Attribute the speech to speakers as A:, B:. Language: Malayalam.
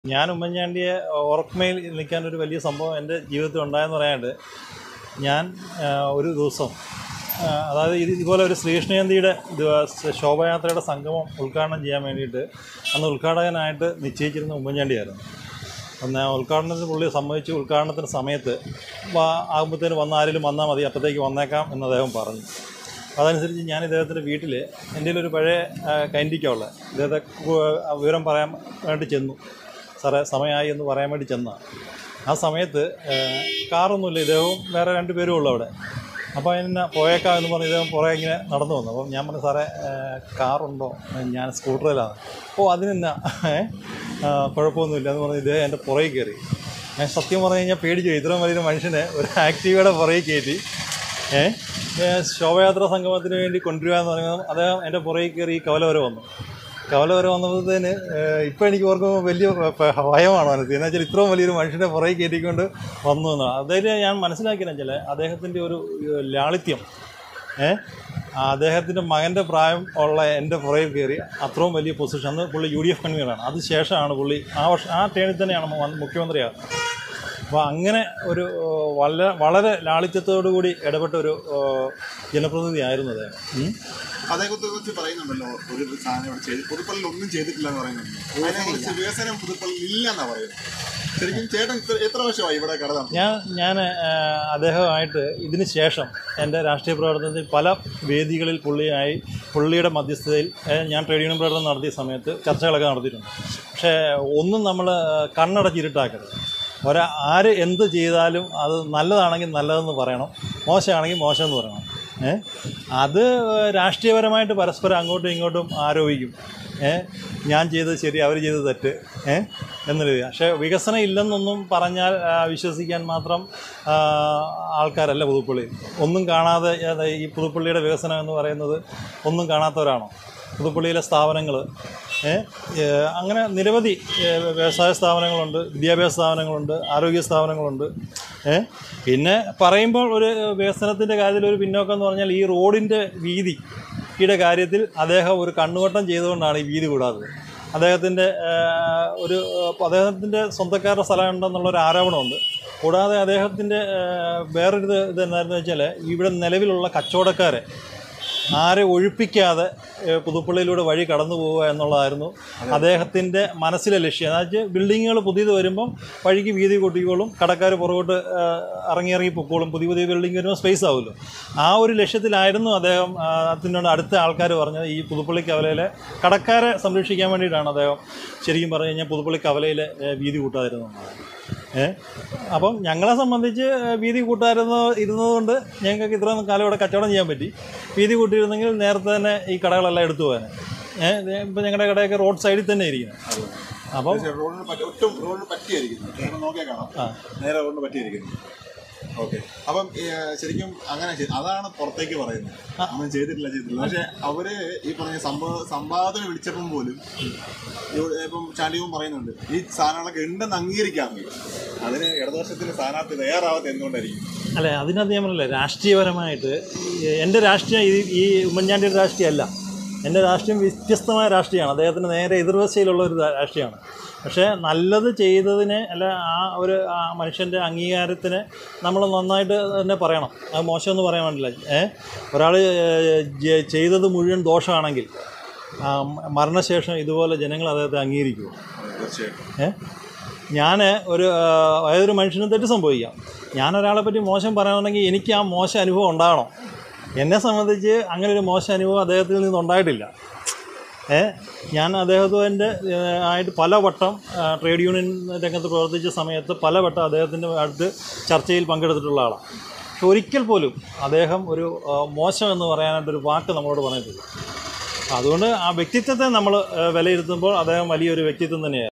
A: ഞാൻ ഉമ്മൻചാണ്ടിയെ ഓർമ്മയിൽ നിൽക്കാൻ ഒരു വലിയ സംഭവം എൻ്റെ ജീവിതത്തിൽ ഉണ്ടായെന്ന് പറയാണ്ട് ഞാൻ ആ, ഒരു ദിവസം ആ, അതായത് ഇത് ഇതുപോലെ ഒരു ശ്രീകൃഷ്ണജയന്തിയുടെ ദിവ- ശോഭയാത്രയുടെ സംഗമം ഉദ്ഘാടനം ചെയ്യാൻ വേണ്ടിയിട്ട് അന്ന് ഉദ്ഘാടകനായിട്ട് നിശ്ചയിച്ചിരുന്ന ഉമ്മൻചാണ്ടിയായിരുന്നു അന്ന് ഉദ്ഘാടനത്തിന് പുള്ളി സമ്മതിച്ചു ഉദ്ഘാടനത്തിന് സമയത്ത് വാ- ആകുമ്പോഴത്തേന് വന്ന ആരെങ്കിലും വന്നാൽ മതി അപ്പോഴത്തേക്ക് വന്നേക്കാം എന്ന് അദ്ദേഹം പറഞ്ഞു അതനുസരിച്ച് ഞാൻ ഇദ്ദേഹത്തിൻ്റെ വീട്ടിൽ എൻ്റെ ഒരു പഴയ കൈൻഡിക്കുള്ള ഇദ്ദേഹത്തെ കു- വിവരം പറയാൻ വേണ്ടി ചെന്നു സാറേ സമയമായി എന്ന് പറയാൻ വേണ്ടി ചെന്നതാണ് ആ സമയത്ത് ആ, കാറൊന്നുമില്ല ഇദ്ദേഹവും വേറെ രണ്ട് പേരും ഉള്ളു അവിടെ അപ്പോൾ എന്നെ പോയേക്കാം എന്ന് പറഞ്ഞ് ഇദ്ദേഹം പുറകെ ഇങ്ങനെ നടന്നു വന്നു അപ്പം ഞാൻ പറഞ്ഞു സാറേ ആ, കാറുണ്ടോ ഞാൻ സ്കൂട്ടറിലാണ് ഓ അതിനെന്നാ ഏ? ആ, കുഴപ്പമൊന്നുമില്ല എന്ന് പറഞ്ഞ് ഇദ്ദേഹം എൻ്റെ പുറകെ കയറി ഞാൻ സത്യം പറഞ്ഞു കഴിഞ്ഞാൽ പേടിച്ചു പോയി. ഇത്രയും വലിയൊരു മനുഷ്യനെ ഒരു ആക്റ്റീവയുടെ പുറകെ കയറ്റി ഏ ഏ, ശോഭയാത്രാ സംഗമത്തിന് വേണ്ടി കൊണ്ടുവരിക എന്ന് പറയുമ്പോൾ അദ്ദേഹം എൻ്റെ പുറകെ കയറി ഈ കവല വരെ വന്നു കവല വരെ വന്നപ്പോഴത്തേന് ഇപ്പം എനിക്ക് ഓർക്കുമ്പോൾ വലിയ പ- പ- ഭയമാണ് മനസ്സിൽ എന്ന് വെച്ചാൽ ഇത്രയും വലിയൊരു മനുഷ്യനെ പുറകെ കയറ്റിക്കൊണ്ട് വന്നു എന്നാണ് അതായത് ഞാൻ മനസ്സിലാക്കിയെന്ന് വെച്ചാൽ അദ്ദേഹത്തിൻ്റെ ഒരു ഏഹ്, ലാളിത്യം ഏ അദ്ദേഹത്തിൻ്റെ മകൻ്റെ പ്രായം ഉള്ള എൻ്റെ പുറകിൽ കയറി അത്രയും വലിയ പൊസിഷൻ അന്ന് പുള്ളി യു ഡി എഫ് കൺവീനറാണ് അത് ശേഷമാണ് പുള്ളി ആ വർഷം ആ ടേണിൽ തന്നെയാണ് വന്ന് മുഖ്യമന്ത്രിയാകുന്നത് അപ്പോൾ അങ്ങനെ ഒരു ഏഹ്, വളരെ വളരെ ലാളിത്യത്തോടു കൂടി ഇടപെട്ട ഒരു ഏഹ്, ജനപ്രതിനിധി ആയിരുന്നു അദ്ദേഹം ഉം.
B: അതേക്കുറിച്ച് കുറിച്ച് പറയുന്നുണ്ടല്ലോ ഒരു സാധനം ഇവിടെ ചെയ്ത് പുതുപ്പള്ളിയിൽ ഒന്നും ചെയ്തിട്ടില്ല എന്ന് പറയുന്നുണ്ട് അതിനെക്കുറിച്ച് വികസനം പുതുപ്പള്ളിയിൽ ഇല്ല എന്നാ പറയുന്നത് ശരിക്കും ചേട്ടൻ ഇത്ര- എത്ര വർഷമായി ഇവിടെ കട നടത്തുന്നത്?
A: ഞാൻ ഞാൻ അദ്ദേഹമായിട്ട് ഇതിന് ശേഷം എൻ്റെ രാഷ്ട്രീയ പ്രവർത്തനത്തിൽ പല വേദികളിൽ പുള്ളിയായി പുള്ളിയുടെ മധ്യസ്ഥതയിൽ ഏഹ്, ഞാൻ ട്രേഡ് യൂണിയൻ പ്രവർത്തനം നടത്തിയ സമയത്ത് ചർച്ചകളൊക്കെ നടത്തിയിട്ടുണ്ട് പക്ഷേ ഒന്നും നമ്മൾ കണ്ണടച്ചിരുട്ടാക്കരുത് ഒരാ ആര് എന്ത് ചെയ്താലും അത് നല്ലതാണെങ്കിൽ നല്ലതെന്ന് പറയണം മോശമാണെങ്കിൽ മോശം എന്ന് പറയണം ഏ അത് രാഷ്ട്രീയപരമായിട്ട് പരസ്പരം അങ്ങോട്ടും ഇങ്ങോട്ടും ആരോപിക്കും ഏ ഞാൻ ചെയ്തത് ശരി അവർ ചെയ്തത് തെറ്റ് ഏ എന്നൊരു ഇത്. പക്ഷേ വികസനം ഇല്ലെന്നൊന്നും പറഞ്ഞാൽ ആ, വിശ്വസിക്കാൻ മാത്രം ആ, ആൾക്കാരല്ല പുതുപ്പള്ളി ഒന്നും കാണാതെ ഏതാ ഈ പുതുപ്പള്ളിയുടെ വികസനം എന്ന് പറയുന്നത് ഒന്നും കാണാത്തവരാണോ പുതുപ്പള്ളിയിലെ സ്ഥാപനങ്ങൾ അങ്ങനെ നിരവധി ഏ, വ്യവസായ സ്ഥാപനങ്ങളുണ്ട് വിദ്യാഭ്യാസ സ്ഥാപനങ്ങളുണ്ട് ആരോഗ്യ സ്ഥാപനങ്ങളുണ്ട് ഏ പിന്നെ പറയുമ്പോൾ ഒരു വികസനത്തിൻ്റെ കാര്യത്തിൽ ഒരു പിന്നോക്കം എന്ന് പറഞ്ഞാൽ ഈ റോഡിൻ്റെ വീതി യുടെ കാര്യത്തിൽ അദ്ദേഹം ഒരു കണ്ണുവട്ടം ചെയ്തുകൊണ്ടാണ് ഈ വീതി കൂടാത്തത് അദ്ദേഹത്തിൻ്റെ ഒരു ഏഹ്, അദ്ദേഹത്തിൻ്റെ സ്വന്തക്കാരുടെ സ്ഥലമുണ്ടെന്നുള്ളൊരു ആരോപണമുണ്ട് കൂടാതെ അദ്ദേഹത്തിൻ്റെ ഏഹ്, വേറൊരു ഇത് ഇത് എന്താണെന്ന് വെച്ചാൽ ഇവിടെ നിലവിലുള്ള കച്ചവടക്കാരെ ആരെ ഒഴിപ്പിക്കാതെ ഏഹ്, പുതുപ്പള്ളിയിലൂടെ വഴി കടന്നു പോവുക എന്നുള്ളതായിരുന്നു അദ്ദേഹത്തിൻ്റെ മനസ്സിലെ ലക്ഷ്യം അതായത് ബിൽഡിങ്ങുകൾ പുതിയത് വരുമ്പം വഴിക്ക് വീതി കൂട്ടിക്കോളും കടക്കാർ പുറകോട്ട് ഏഹ്, ഇറങ്ങി ഇറങ്ങി പൊക്കോളും പുതിയ പുതിയ ബിൽഡിംഗ് വരുമ്പോൾ സ്പേസ് ആവുമല്ലോ ആ ഒരു ലക്ഷ്യത്തിലായിരുന്നു അദ്ദേഹം ആ, അതിനോട് അടുത്ത ആൾക്കാർ പറഞ്ഞത് ഈ പുതുപ്പള്ളി കവലയിലെ കടക്കാരെ സംരക്ഷിക്കാൻ വേണ്ടിയിട്ടാണ് അദ്ദേഹം ശരിക്കും പറഞ്ഞു കഴിഞ്ഞാൽ പുതുപ്പള്ളി കവലയിലെ ഏഹ്, വീതി കൂട്ടാതിരുന്നതാണ് ഏ അപ്പം ഞങ്ങളെ സംബന്ധിച്ച് വീതി കൂട്ടായിരുന്ന ഇരുന്നതുകൊണ്ട് ഞങ്ങൾക്ക് ഇത്രയും കാലം ഇവിടെ കച്ചവടം ചെയ്യാൻ പറ്റി വീതി കൂട്ടിയിരുന്നെങ്കിൽ നേരത്തെ തന്നെ ഈ കടകളെല്ലാം എടുത്തു പോകാൻ ഏഹ് ഇപ്പം ഞങ്ങളുടെ കടയൊക്കെ റോഡ് സൈഡിൽ തന്നെ ഇരിക്കുന്നത് അപ്പം
B: പക്ഷേ റോഡിന് പറ്റി ഒട്ടും റോഡിന് പറ്റിയായിരിക്കുന്നു ചേട്ടൻ നോക്കിയാൽ കാണാം
A: ആ.
B: നേരെ റോഡിന് പറ്റിയിരിക്കുന്നു ഓക്കെ അപ്പം ഏ, ശരിക്കും അങ്ങനെ ചെയ്- അതാണ് പുറത്തേക്ക് പറയുന്നത് ഒന്നും ചെയ്തിട്ടില്ല ചെയ്തിട്ടില്ല പക്ഷെ അവര് ഈ പറഞ്ഞ സംഭവ സംവാദത്തിന് വിളിച്ചപ്പം പോലും ഇവിടെ ഇപ്പം ചാണ്ടിയും പറയുന്നുണ്ട് ഈ സാധനങ്ങളൊക്കെ ഉണ്ടെന്ന് അംഗീകരിക്കാമെങ്കിൽ അതിന് ഇടതുപക്ഷത്തിന് സ്ഥാനാർത്ഥി തയ്യാറാവാത്ത എന്തുകൊണ്ടായിരിക്കും
A: അല്ല അതിനകത്ത് ഞാൻ പറഞ്ഞില്ല രാഷ്ട്രീയപരമായിട്ട് ഈ- എൻ്റെ രാഷ്ട്രീയം ഈ ഈ ഉമ്മൻചാണ്ടിയുടെ രാഷ്ട്രീയമല്ല എൻ്റെ രാഷ്ട്രീയം വ്യത്യസ്തമായ രാഷ്ട്രീയമാണ് അദ്ദേഹത്തിന് നേരെ എതിർവശയിലുള്ള ഒരു രാ- രാഷ്ട്രീയമാണ് പക്ഷേ നല്ലത് ചെയ്തതിനെ അല്ല ആ ഒരു ആ മനുഷ്യൻ്റെ അംഗീകാരത്തിന് നമ്മൾ നന്നായിട്ട് തന്നെ പറയണം അത് മോശമെന്ന് പറയാൻ വേണ്ടില്ല ഏ ഒരാൾ ചെയ്തത് മുഴുവൻ ദോഷമാണെങ്കിൽ ആ, മരണശേഷം ഇതുപോലെ ജനങ്ങൾ അദ്ദേഹത്തെ അംഗീകരിക്കുമോ
B: തീർച്ചയായിട്ടും
A: ഏ ഞാൻ ഒരു ആ, ഏതൊരു മനുഷ്യനും തെറ്റ് സംഭവിക്കാം ഞാൻ ഒരാളെ പറ്റി മോശം പറയുകയാണെങ്കിൽ എനിക്ക് ആ മോശം അനുഭവം ഉണ്ടാകണം എന്നെ സംബന്ധിച്ച് അങ്ങനെ ഒരു മോശം അനുഭവം അദ്ദേഹത്തിൽ നിന്ന് ഉണ്ടായിട്ടില്ല ഏ ഞാൻ അദ്ദേഹത്തിൻ്റെ ആയിട്ട് പലവട്ടം ആ, ട്രേഡ് യൂണിയൻ രംഗത്ത് പ്രവർത്തിച്ച സമയത്ത് പലവട്ടം അദ്ദേഹത്തിൻ്റെ അടുത്ത് ചർച്ചയിൽ പങ്കെടുത്തിട്ടുള്ള ആളാണ് പക്ഷെ ഒരിക്കൽ പോലും അദ്ദേഹം ഒരു ആ, മോശം എന്ന് പറയാനായിട്ടൊരു വാക്ക് നമ്മളോട് പറഞ്ഞിട്ടില്ല അതുകൊണ്ട് ആ വ്യക്തിത്വത്തെ നമ്മൾ വിലയിരുത്തുമ്പോൾ അദ്ദേഹം വലിയൊരു വ്യക്തിത്വം തന്നെയാണ്